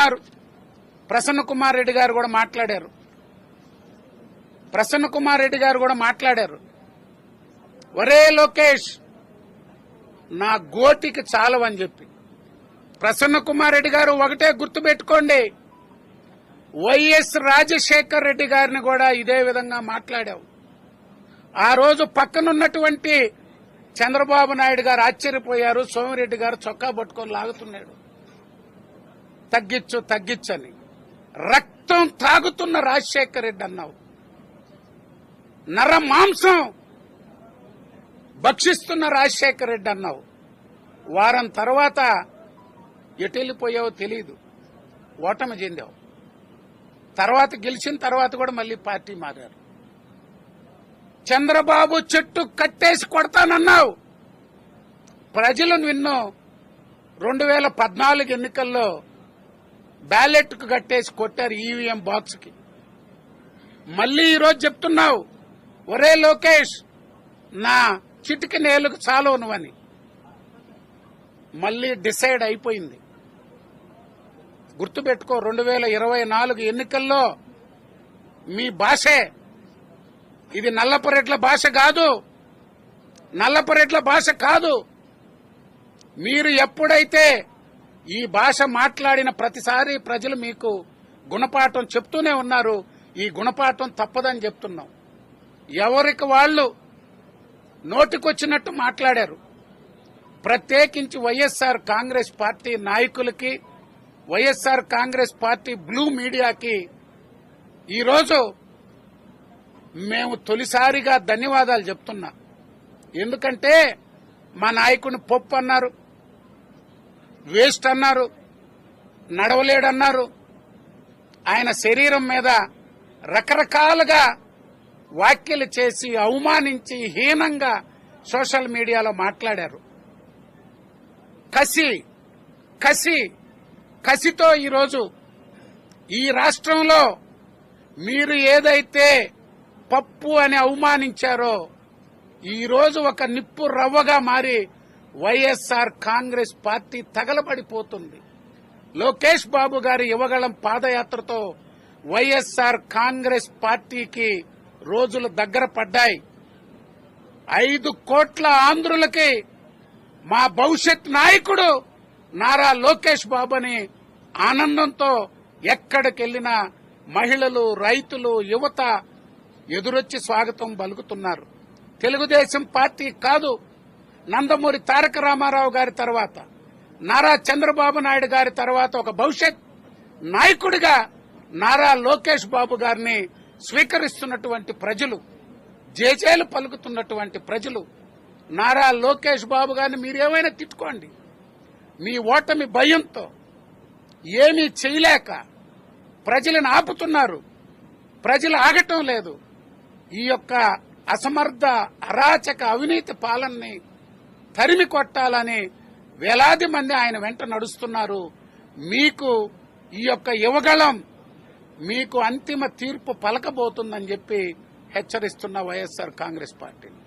ఉన్నారు ప్రసన్న కుమార్ రెడ్డి గారు కూడా మాట్లాడారు ప్రసన్న కుమార్ రెడ్డి గారు కూడా మాట్లాడారు ఒరే లోకేష్ నా గోటికి చాలవని చెప్పి ప్రసన్న కుమార్ రెడ్డి గారు ఒకటే గుర్తుపెట్టుకోండి వైఎస్ రాజశేఖర్ రెడ్డి గారిని కూడా ఇదే విధంగా మాట్లాడావు ఆ రోజు పక్కనున్నటువంటి చంద్రబాబు నాయుడు గారు ఆశ్చర్యపోయారు సోమిరెడ్డి గారు చొక్కా పట్టుకొని లాగుతున్నాడు తగ్గించు తగ్గించని రక్తం తాగుతున్న రాజశేఖర్ రెడ్డి అన్నావు నర మాంసం భక్షిస్తున్న రాజశేఖర్ రెడ్డి అన్నావు వారం తర్వాత ఎటు వెళ్ళిపోయావో తెలియదు ఓటమి చెందావు తర్వాత గెలిచిన తర్వాత కూడా మళ్ళీ పార్టీ మారారు చంద్రబాబు చెట్టు కట్టేసి కొడతానన్నావు ప్రజలు నిన్ను రెండు వేల పద్నాలుగు ఎన్నికల్లో బ్యాలెట్ కు కట్టేసి కొట్టారు ఈవీఎం బాక్స్ కి మళ్ళీ ఈరోజు చెప్తున్నావు ఒరే లోకేష్ నా చిటికి నేలకు చాలు నువ్వని మళ్ళీ డిసైడ్ అయిపోయింది గుర్తుపెట్టుకో రెండు వేల ఇరవై నాలుగు ఎన్నికల్లో మీ భాషే ఇది నల్లపరెడ్ల భాష కాదు నల్లపరెడ్ల భాష కాదు మీరు ఎప్పుడైతే ఈ భాష మాట్లాడిన ప్రతిసారి ప్రజలు మీకు గుణపాఠం చెప్తూనే ఉన్నారు ఈ గుణపాఠం తప్పదని చెప్తున్నాం ఎవరికి వాళ్ళు నోటికొచ్చినట్టు మాట్లాడారు ప్రత్యేకించి వైఎస్ఆర్ కాంగ్రెస్ పార్టీ నాయకులకి వైఎస్ఆర్ కాంగ్రెస్ పార్టీ బ్లూ మీడియాకి ఈరోజు మేము తొలిసారిగా ధన్యవాదాలు చెప్తున్నా ఎందుకంటే మా నాయకుని పప్పు అన్నారు వేస్ట్ అన్నారు నడవలేడన్నారు ఆయన శరీరం మీద రకరకాలుగా వ్యాఖ్యలు చేసి అవమానించి హీనంగా సోషల్ మీడియాలో మాట్లాడారు కసి కసి కసితో ఈరోజు ఈ రాష్ట్రంలో మీరు ఏదైతే పప్పు అని అవమానించారో ఈ రోజు ఒక నిప్పు రవ్వగా మారి వైఎస్ఆర్ కాంగ్రెస్ పార్టీ తగలబడిపోతుంది లోకేష్ బాబు గారి యువగళం పాదయాత్రతో వైఎస్ఆర్ కాంగ్రెస్ పార్టీకి రోజులు దగ్గర పడ్డాయి ఐదు కోట్ల ఆంధ్రులకి మా భవిష్యత్ నాయకుడు నారా లోకేష్ బాబు అని ఆనందంతో ఎక్కడికెళ్లినా మహిళలు రైతులు యువత ఎదురొచ్చి స్వాగతం పలుకుతున్నారు తెలుగుదేశం పార్టీ కాదు నందమూరి తారక రామారావు గారి తర్వాత నారా చంద్రబాబు నాయుడు గారి తర్వాత ఒక భవిష్యత్ నాయకుడిగా నారా లోకేష్ బాబు గారిని స్వీకరిస్తున్నటువంటి ప్రజలు జేజేలు పలుకుతున్నటువంటి ప్రజలు నారా లోకేష్ బాబు గారిని మీరేమైనా తిట్టుకోండి మీ ఓటమి భయంతో ఏమీ చేయలేక ప్రజలను ఆపుతున్నారు ప్రజలు ఆగటం లేదు ఈ యొక్క అసమర్థ అరాచక అవినీతి పాలనని తరిమి కొట్టాలని వేలాది మంది ఆయన వెంట నడుస్తున్నారు మీకు ఈ యొక్క యువగళం మీకు అంతిమ తీర్పు పలకబోతుందని చెప్పి హెచ్చరిస్తున్న వైఎస్ఆర్ కాంగ్రెస్ పార్టీ